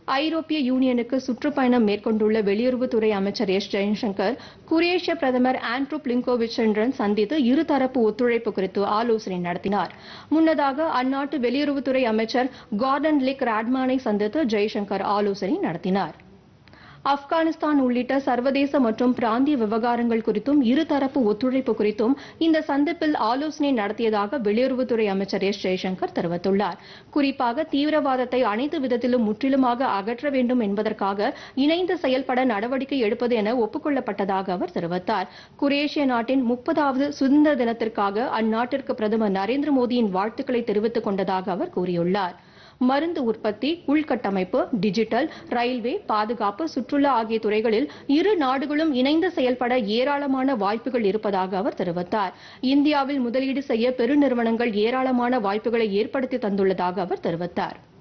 ஐரோப்பிய யூனியனுக்கு சுற்றுப்பயணம் மேற்கொண்டுள்ள வெளியுறவுத்துறை அமைச்சர் எஸ் ஜெயசங்கர் குரேஷிய பிரதமர் ஆண்ட்ரூ பிளிங்கோவிச்சுடன் சந்தித்து இருதரப்பு ஒத்துழைப்பு குறித்து ஆலோசனை நடத்தினார் முன்னதாக அந்நாட்டு வெளியுறவுத்துறை அமைச்சர் கார்டன் லிக் ராட்மானை சந்தித்து ஜெய்சங்கர் ஆலோசனை நடத்தினார் ஆப்கானிஸ்தான் உள்ளிட்ட சர்வதேச மற்றும் பிராந்திய விவகாரங்கள் குறித்தும் இருதரப்பு ஒத்துழைப்பு குறித்தும் இந்த சந்திப்பில் ஆலோசனை நடத்தியதாக வெளியுறவுத்துறை அமைச்சர் எஸ் ஜெய்சங்கர் தெரிவித்துள்ளார் குறிப்பாக தீவிரவாதத்தை அனைத்து விதத்திலும் முற்றிலுமாக அகற்ற வேண்டும் என்பதற்காக இணைந்து செயல்பட நடவடிக்கை எடுப்பது என ஒப்புக்கொள்ளப்பட்டதாக அவர் தெரிவித்தார் குரேஷிய நாட்டின் முப்பதாவது சுதந்திர தினத்திற்காக அந்நாட்டிற்கு பிரதமர் நரேந்திர மோடியின் வாழ்த்துக்களை தெரிவித்துக் கொண்டதாக அவர் கூறியுள்ளார் மருந்து உற்பத்தி உள்கட்டமைப்பு டிஜிட்டல் ரயில்வே பாதுகாப்பு சுற்றுலா ஆகிய துறைகளில் இரு நாடுகளும் இணைந்து செயல்பட ஏராளமான வாய்ப்புகள் இருப்பதாக அவர் தெரிவித்தார் இந்தியாவில் முதலீடு செய்ய பெருநிறுவனங்கள் ஏராளமான வாய்ப்புகளை ஏற்படுத்தி தந்துள்ளதாக அவர் தெரிவித்தார்